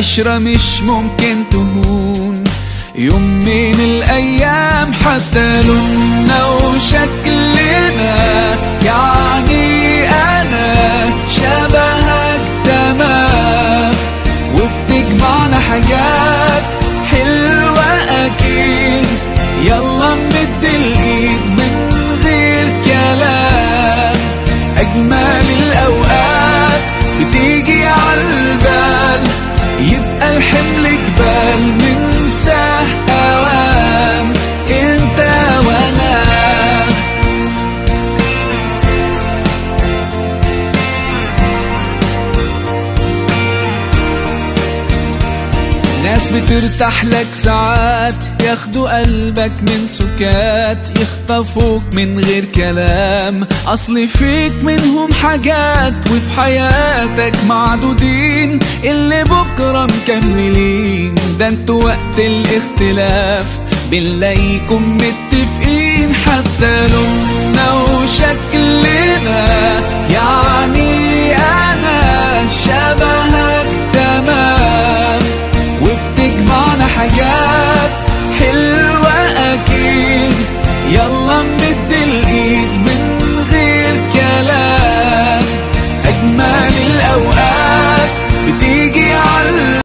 عشرة مش ممكن تهون يوم من الأيام حتى لوننا وشكلنا يعني أنا شبهك تمام وبتجمعنا حاجات حلوة أكيد يلا نمد الإيد من غير كلام أجمل الأوقات بتيجي عالبال يبقى الحمل جبال ننساه أوام انت وانا ناس بترتاح لك ساعات ياخدوا قلبك من سكات يخطفوك من غير كلام اصل فيك منهم حاجات وفي حياتك معدودين اللي بكرة مكملين ده انتوا وقت الاختلاف بنلاقيكم متفقين حتى لو